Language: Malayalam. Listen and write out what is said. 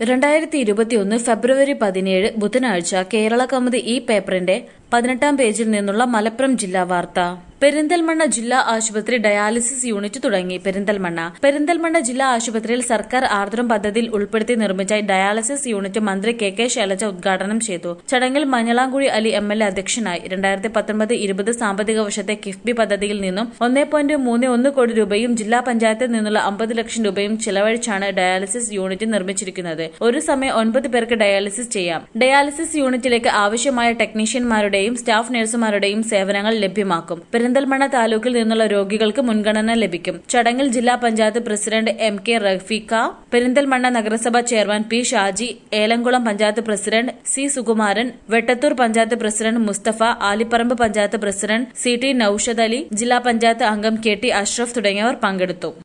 രണ്ടായിരത്തി ഇരുപത്തിയൊന്ന് ഫെബ്രുവരി പതിനേഴ് ബുധനാഴ്ച കേരള കൗമുദി ഈ പേപ്പറിന്റെ പതിനെട്ടാം പേജിൽ നിന്നുള്ള മലപ്പുറം ജില്ലാ വാർത്ത പെരിന്തൽമണ്ണ ജില്ലാ ആശുപത്രി ഡയാലിസിസ് യൂണിറ്റ് തുടങ്ങി പെരിന്തൽമണ്ണ പെരിന്തൽമണ്ണ ജില്ലാ ആശുപത്രിയിൽ സർക്കാർ ആർദ്രം പദ്ധതിയിൽ ഉൾപ്പെടുത്തി നിർമ്മിച്ച ഡയാലിസിസ് യൂണിറ്റ് മന്ത്രി കെ കെ ശൈലജ ഉദ്ഘാടനം ചെയ്തു ചടങ്ങിൽ Manjalamkuzhi Ali M L A അധ്യക്ഷനായി രണ്ടായിരത്തി പത്തൊൻപത് ഇരുപത് സാമ്പത്തിക വർഷത്തെ കിഫ്ബി പദ്ധതിയിൽ നിന്നും ഒന്നേ പോയിന്റ് മൂന്ന് ഒന്ന് കോടി രൂപയും ജില്ലാ പഞ്ചായത്തിൽ നിന്നുള്ള അമ്പത് ലക്ഷം രൂപയും ചിലവഴിച്ചാണ് ഡയാലിസിസ് യൂണിറ്റ് നിർമ്മിച്ചിരിക്കുന്നത് ഒരു സമയം ഒൻപത് പേർക്ക് ഡയാലിസിസ് ചെയ്യാം ഡയാലിസിസ് യൂണിറ്റിലേക്ക് ആവശ്യമായ ടെക്നീഷ്യന്മാരുടെയും സ്റ്റാഫ് നഴ്സുമാരുടെയും സേവനങ്ങൾ ലഭ്യമാക്കും പെരിന്തൽമണ്ണ താലൂക്കിൽ നിന്നുള്ള രോഗികൾക്ക് മുൻഗണന ലഭിക്കും ചടങ്ങിൽ ജില്ലാ panchayat president M K Rafeeqa Perinthalmanna നഗരസഭ chairman P Shaji Elamkulam panchayat president C Sukumaran Vettathur panchayat president Mustafa Alipparamba panchayat president C T Noushad Ali ജില്ലാ പഞ്ചായത്ത് അംഗം കെ ടി അഷ്റഫ് തുടങ്ങിയവർ പങ്കെടുത്തു